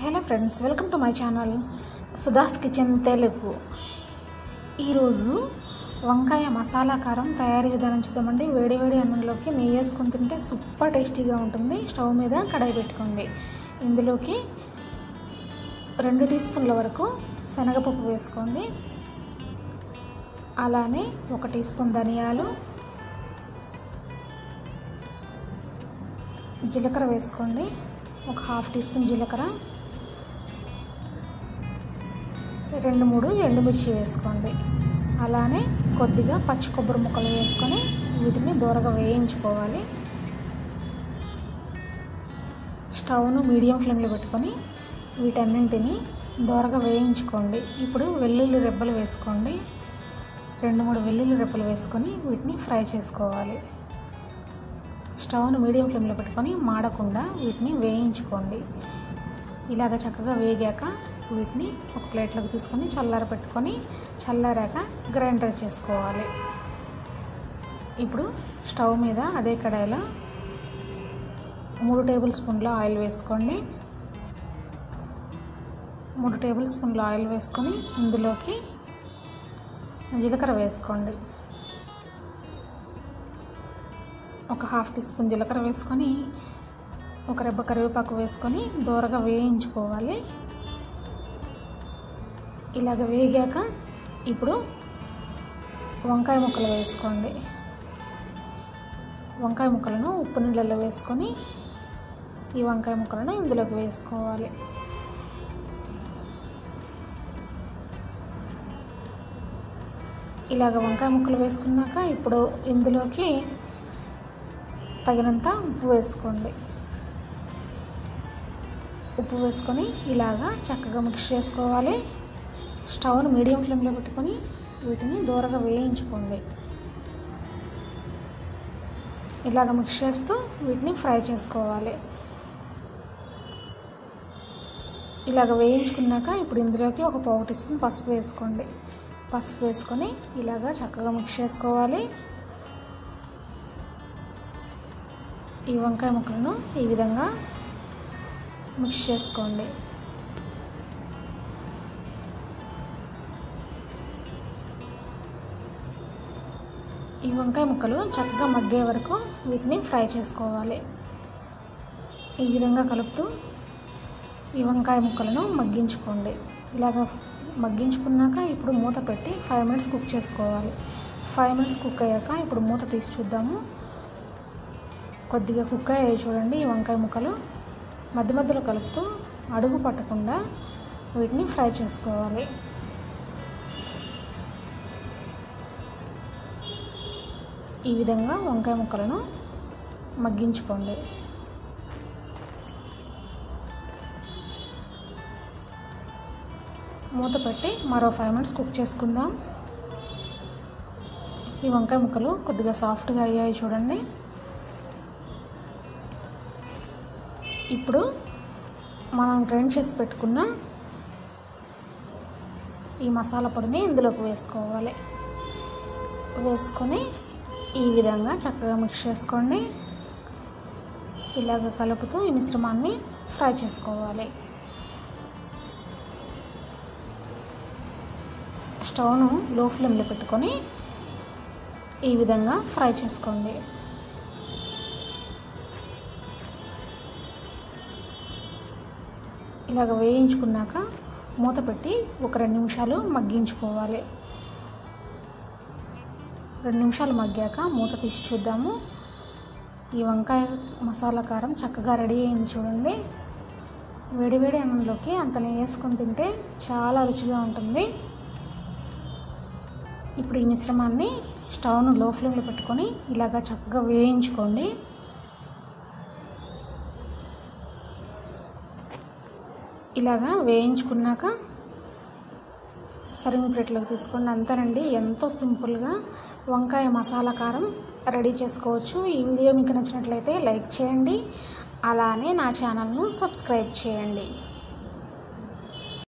hello friends welcome to my channel Sudha's kitchen Telugu ఈరోజు వంకాయ మసాలా కారం తయారీ విధానం చూద్దామండి వేడి వేడి అన్నంలోకి నెయ్యి వేసుకొని తింటే సూపర్ టేస్టీగా ఉంటుంది స్టవ్ మీద కడాయి పెట్టుకోండి ఇందులోకి రెండు టీ స్పూన్ల వరకు శనగపప్పు వేసుకోండి అలానే ఒక టీ స్పూన్ ధనియాలు జీలకర్ర వేసుకోండి ఒక హాఫ్ టీ స్పూన్ జీలకర్ర రెండు మూడు ఎండుమిర్చి వేసుకోండి అలానే కొద్దిగా పచ్చి కొబ్బరి ముక్కలు వేసుకొని వీటిని దూరగా వేయించుకోవాలి స్టవ్ను మీడియం ఫ్లేమ్లో పెట్టుకొని వీటన్నింటిని దూరగా వేయించుకోండి ఇప్పుడు వెల్లుల్లి రెబ్బలు వేసుకోండి రెండు మూడు వెల్లుల్లి రెబ్బలు వేసుకొని వీటిని ఫ్రై చేసుకోవాలి స్టవ్ను మీడియం ఫ్లేమ్లో పెట్టుకొని మాడకుండా వీటిని వేయించుకోండి ఇలాగ చక్కగా వేగాక వీటిని ఒక ప్లేట్లోకి తీసుకొని చల్లార పెట్టుకొని చల్లారాక గ్రైండర్ చేసుకోవాలి ఇప్పుడు స్టవ్ మీద అదే కడాయిలో మూడు టేబుల్ స్పూన్ల ఆయిల్ వేసుకోండి మూడు టేబుల్ స్పూన్ల ఆయిల్ వేసుకొని ఇందులోకి జీలకర్ర వేసుకోండి ఒక హాఫ్ టీ స్పూన్ జీలకర్ర వేసుకొని ఒక రెబ్బ కరివేపాకు వేసుకొని దూరగా వేయించుకోవాలి ఇలాగ వేగాక ఇప్పుడు వంకాయ ముక్కలు వేసుకోండి వంకాయ ముక్కలను ఉప్పు నీళ్ళలో వేసుకొని ఈ వంకాయ ముక్కలను ఇందులోకి వేసుకోవాలి ఇలాగ వంకాయ ముక్కలు వేసుకున్నాక ఇప్పుడు ఇందులోకి తగినంత ఉప్పు వేసుకోండి ఉప్పు వేసుకొని ఇలాగా చక్కగా మిక్స్ చేసుకోవాలి స్టవ్ను మీడియం ఫ్లేమ్లో పెట్టుకొని వీటిని దూరగా వేయించుకోండి ఇలాగ మిక్స్ చేస్తూ వీటిని ఫ్రై చేసుకోవాలి ఇలాగ వేయించుకున్నాక ఇప్పుడు ఇందులోకి ఒక పావు టీ స్పూన్ పసుపు వేసుకోండి పసుపు వేసుకొని ఇలాగా చక్కగా మిక్స్ చేసుకోవాలి ఈ వంకాయ ముక్కలను ఈ విధంగా మిక్స్ చేసుకోండి ఈ వంకాయ ముక్కలు చక్కగా మగ్గే వరకు వీటిని ఫ్రై చేసుకోవాలి ఈ విధంగా కలుపుతూ ఈ వంకాయ ముక్కలను మగ్గించుకోండి ఇలాగ మగ్గించుకున్నాక ఇప్పుడు మూత పెట్టి ఫైవ్ మినిట్స్ కుక్ చేసుకోవాలి ఫైవ్ మినిట్స్ కుక్ అయ్యాక ఇప్పుడు మూత తీసి చూద్దాము కొద్దిగా కుక్ అయ్యాయి చూడండి ఈ వంకాయ ముక్కలు మధ్య మధ్యలో కలుపుతూ అడుగు పట్టకుండా వీటిని ఫ్రై చేసుకోవాలి ఈ విధంగా వంకాయ ముక్కలను మగ్గించుకోండి మూత పెట్టి మరో ఫైవ్ మినిట్స్ కుక్ చేసుకుందాం ఈ వంకాయ ముక్కలు కొద్దిగా సాఫ్ట్గా అయ్యాయి చూడండి ఇప్పుడు మనం గ్రైండ్ చేసి పెట్టుకున్న ఈ మసాలా పొడిని ఇందులోకి వేసుకోవాలి వేసుకొని ఈ విధంగా చక్కగా మిక్స్ చేసుకోండి ఇలాగ కలుపుతూ ఈ మిశ్రమాన్ని ఫ్రై చేసుకోవాలి స్టవ్ను లో ఫ్లేమ్లో పెట్టుకొని ఈ విధంగా ఫ్రై చేసుకోండి ఇలాగ వేయించుకున్నాక మూత పెట్టి ఒక రెండు నిమిషాలు మగ్గించుకోవాలి రెండు నిమిషాలు మగ్గాక మూత తీసి చూద్దాము ఈ వంకాయ మసాలా కారం చక్కగా రెడీ అయింది చూడండి వేడివేడి అన్నంలోకి అంత వేసుకొని తింటే చాలా రుచిగా ఉంటుంది ఇప్పుడు ఈ మిశ్రమాన్ని స్టవ్ను లో ఫ్లేమ్లో పెట్టుకొని ఇలాగా చక్కగా వేయించుకోండి ఇలాగా వేయించుకున్నాక సర్వింగ్ ప్లేట్లోకి తీసుకోండి అంతేనండి ఎంతో సింపుల్గా వంకాయ మసాలా కారం రెడీ చేసుకోవచ్చు ఈ వీడియో మీకు నచ్చినట్లయితే లైక్ చేయండి అలానే నా ఛానల్ను సబ్స్క్రైబ్ చేయండి